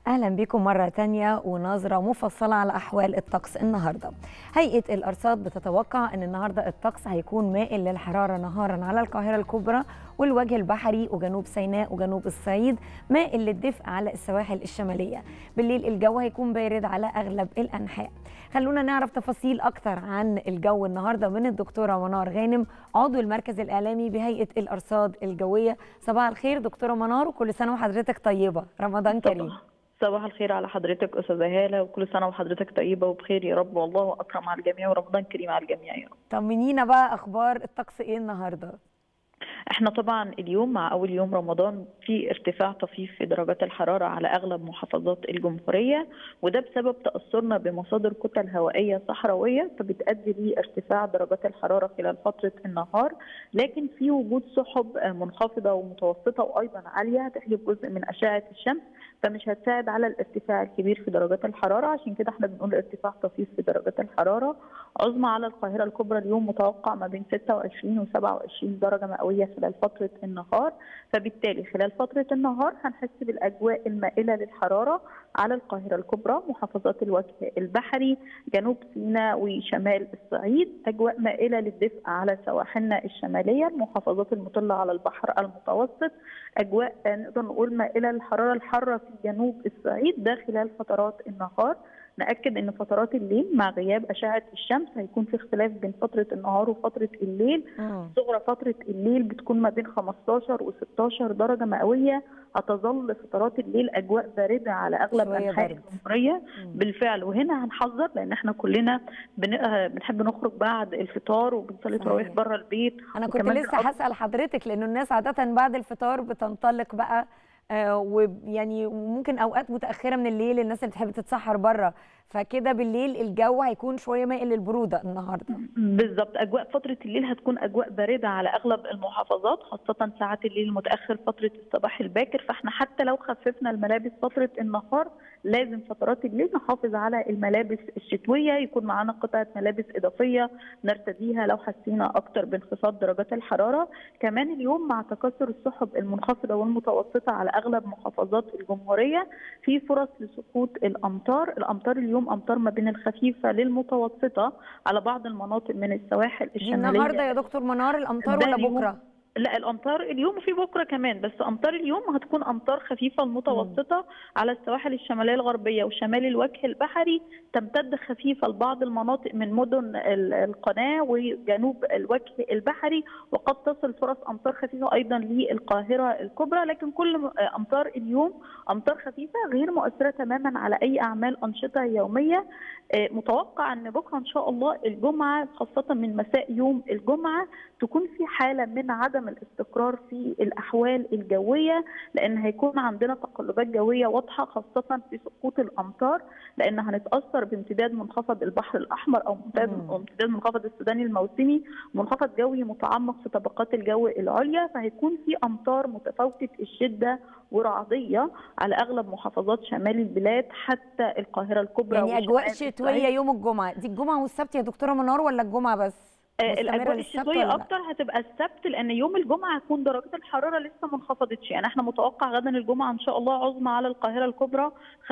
أهلا بكم مرة تانية ونظرة مفصلة على أحوال الطقس النهاردة هيئة الأرصاد بتتوقع أن النهاردة الطقس هيكون مائل للحرارة نهارا على القاهرة الكبرى والوجه البحري وجنوب سيناء وجنوب الصعيد مائل للدفء على السواحل الشمالية بالليل الجو هيكون بارد على أغلب الأنحاء خلونا نعرف تفاصيل أكتر عن الجو النهاردة من الدكتورة منار غانم عضو المركز الإعلامي بهيئة الأرصاد الجوية صباح الخير دكتورة منار وكل سنة وحضرتك طيبة رمضان كريم صباح الخير على حضرتك استاذه هاله وكل سنه وحضرتك طيبه وبخير يا رب والله اكرم على الجميع ورمضان كريم على الجميع يا رب طمنينا بقى اخبار الطقس ايه النهارده احنا طبعا اليوم مع اول يوم رمضان في ارتفاع طفيف في درجات الحراره على اغلب محافظات الجمهوريه وده بسبب تاثرنا بمصادر كتل هوائيه صحراويه فبتؤدي لارتفاع درجات الحراره خلال فتره النهار لكن في وجود سحب منخفضه ومتوسطه وايضا عاليه تحجب جزء من اشعه الشمس فمش هتساعد على الارتفاع الكبير في درجات الحراره عشان كده احنا بنقول ارتفاع طفيف في درجات الحراره عظمى على القاهره الكبرى اليوم متوقع ما بين 26 و 27 درجه مئويه خلال فتره النهار فبالتالي خلال فتره النهار هنحس بالاجواء المائله للحراره على القاهره الكبرى محافظات الوجه البحري جنوب سيناء وشمال الصعيد اجواء مائله للدفء على سواحلنا الشماليه المحافظات المطله على البحر المتوسط اجواء نقدر نقول مائله للحراره الحاره في جنوب الصعيد ده خلال فترات النهار ناكد ان فترات الليل مع غياب اشعه الشمس هيكون في اختلاف بين فتره النهار وفتره الليل صغرى فتره الليل بتكون ما بين 15 و16 درجه مئويه هتظل فترات الليل اجواء بارده على اغلب انحاء الجمهوريه بالفعل وهنا هنحذر لان احنا كلنا بنحب نخرج بعد الفطار وبنصلي تراويح بره البيت انا كنت لسه هسال حضرتك لانه الناس عاده بعد الفطار بتنطلق بقى آه ويعني ممكن اوقات متاخره من الليل الناس اللي بتحب تتسحر بره فكده بالليل الجو هيكون شويه مائل للبروده النهارده بالظبط اجواء فتره الليل هتكون اجواء بارده على اغلب المحافظات خاصه ساعات الليل المتاخر فتره الصباح الباكر فاحنا حتى لو خففنا الملابس فتره النهار لازم فترات الليل نحافظ على الملابس الشتويه يكون معانا قطعه ملابس اضافيه نرتديها لو حسينا اكتر بانخفاض درجات الحراره كمان اليوم مع تكاثر السحب المنخفضه والمتوسطه على اغلب محافظات الجمهوريه في فرص لسقوط الامطار الامطار اليوم امطار ما بين الخفيفه للمتوسطه على بعض المناطق من السواحل الشماليه النهارده يا دكتور منار الامطار ولا بكره لا الامطار اليوم وفي بكره كمان بس امطار اليوم هتكون امطار خفيفه المتوسطه على السواحل الشماليه الغربيه وشمال الوجه البحري تمتد خفيفه لبعض المناطق من مدن القناه وجنوب الوجه البحري وقد تصل فرص امطار خفيفه ايضا للقاهره الكبرى لكن كل امطار اليوم امطار خفيفه غير مؤثره تماما على اي اعمال انشطه يوميه متوقع ان بكره ان شاء الله الجمعه خاصه من مساء يوم الجمعه تكون في حاله من عدم الاستقرار في الاحوال الجويه لان هيكون عندنا تقلبات جويه واضحه خاصه في سقوط الامطار لان هنتاثر بامتداد منخفض البحر الاحمر او امتداد منخفض السوداني الموسمي منخفض جوي متعمق في طبقات الجو العليا فهيكون في امطار متفاوته الشده ورعديه على اغلب محافظات شمال البلاد حتى القاهره الكبرى يعني اجواء شتويه يوم الجمعه دي الجمعه والسبت يا دكتوره منار ولا الجمعه بس الاجواء الشتويه اكتر هتبقى السبت لان يوم الجمعه هتكون درجات الحراره لسه ما انخفضتش يعني احنا متوقع غدا الجمعه ان شاء الله عظمى على القاهره الكبرى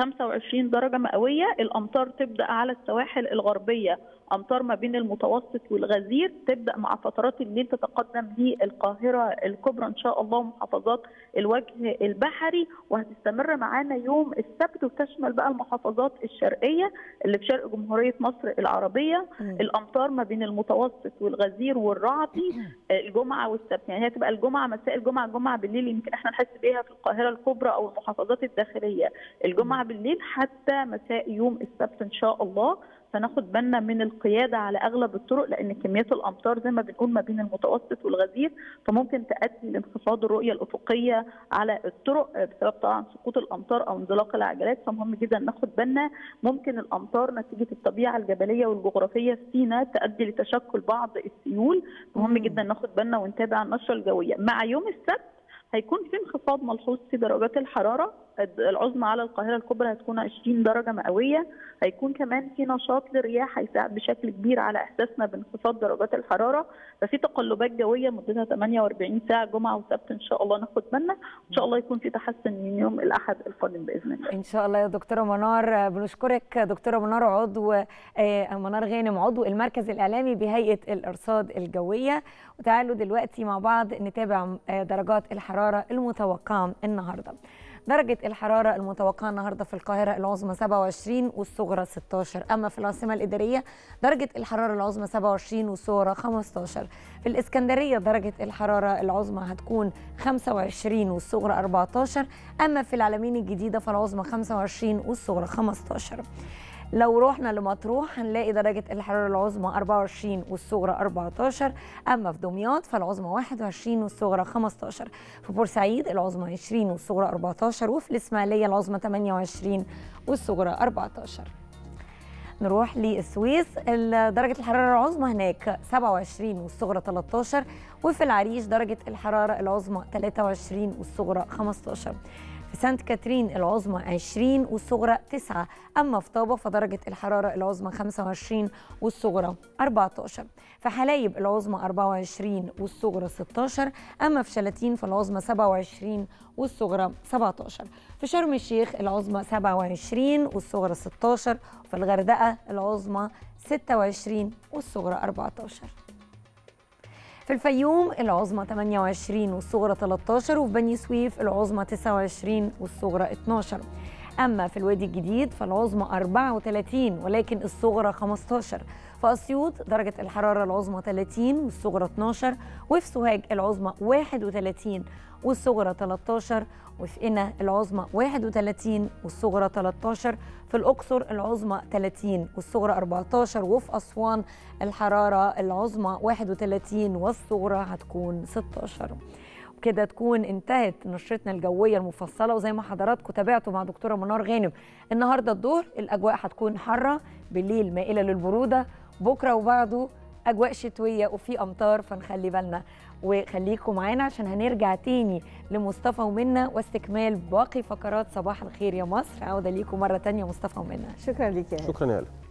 25 درجه مئويه الامطار تبدا على السواحل الغربيه امطار ما بين المتوسط والغزير تبدا مع فترات الليل تتقدم للقاهره الكبرى ان شاء الله ومحافظات الوجه البحري وهتستمر معانا يوم السبت وتشمل بقى المحافظات الشرقيه اللي في شرق جمهوريه مصر العربيه م. الامطار ما بين المتوسط والغزير والرعدي الجمعه والسبت يعني هتبقى الجمعه مساء الجمعه الجمعه بالليل يمكن احنا نحس بيها في القاهره الكبرى او المحافظات الداخليه الجمعه بالليل حتى مساء يوم السبت ان شاء الله فناخد بالنا من القياده على اغلب الطرق لان كميات الامطار زي ما بنقول ما بين المتوسط والغزير فممكن تؤدي لانخفاض الرؤيه الافقيه على الطرق بسبب طبعا سقوط الامطار او انزلاق العجلات فمهم جدا ناخد بالنا ممكن الامطار نتيجه الطبيعه الجبليه والجغرافيه في سيناء تؤدي لتشكل بعض السيول مهم جدا ناخد بالنا ونتابع النشره الجويه مع يوم السبت هيكون في انخفاض ملحوظ في درجات الحراره العظمى على القاهره الكبرى هتكون 20 درجه مئويه هيكون كمان في نشاط للرياح هيساعد بشكل كبير على احساسنا بانخفاض درجات الحراره ففي تقلبات جويه مدتها 48 ساعه جمعه وسبت ان شاء الله ناخد بالنا وان شاء الله يكون في تحسن من يوم الاحد القادم باذن الله ان شاء الله يا دكتوره منار بنشكرك دكتوره منار عضو منار غانم عضو المركز الاعلامي بهيئه الارصاد الجويه وتعالوا دلوقتي مع بعض نتابع درجات الحراره المتوقعه النهارده درجة الحرارة المتوقعة النهاردة في القاهرة العظمى 27 والصغرى 16 أما في العاصمة الإدارية درجة الحرارة العظمى 27 والصغرى 15 في الإسكندرية درجة الحرارة العظمى هتكون 25 والصغرى 14 أما في العلمين الجديدة فالعظمى 25 والصغرى 15 لو رحنا لمطروح هنلاقي درجة الحرارة العظمى 24 والصغرى 14 أما في دمياط فالعظمى 21 والصغرى 15 في بورسعيد العظمى 20 والصغرى 14 وفي الإسماعيلية العظمى 28 والصغرى 14 نروح للسويس درجة الحرارة العظمى هناك 27 والصغرى 13 وفي العريش درجة الحرارة العظمى 23 والصغرى 15 في سانت كاترين العظمى 20 والصغرى 9 أما في طابة فدرجة الحرارة العظمى 25 والصغرى 14 في حلايب العظمى 24 والصغرى 16 أما في شلاتين فالعظمى 27 والصغرى 17 في شرم الشيخ العظمى 27 والصغرى 16 وفي الغردقة العظمى 26 والصغرى 14 في الفيوم العظمى 28 والصغرى 13 وفي بني سويف العظمى 29 والصغرى 12 أما في الوادي الجديد فالعظمى 34 ولكن الصغرى 15 في أسيوط درجة الحرارة العظمى 30 والصغرى 12 وفي سوهاج العظمى 31 والصغرى 13 وفي قنا العظمى 31 والصغرى 13 في الأقصر العظمى 30 والصغرى 14 وفي أسوان الحرارة العظمى 31 والصغرى هتكون 16 وكده تكون انتهت نشرتنا الجويه المفصله وزي ما حضراتكم تابعتوا مع دكتوره منار غانم النهارده الظهر الاجواء هتكون حاره بالليل مائله للبروده بكره وبعده اجواء شتويه وفي امطار فنخلي بالنا وخليكم معانا عشان هنرجع تاني لمصطفى ومنى واستكمال باقي فقرات صباح الخير يا مصر عوده ليكم مره تانية مصطفى ومنى شكرا ليك يا شكرا يا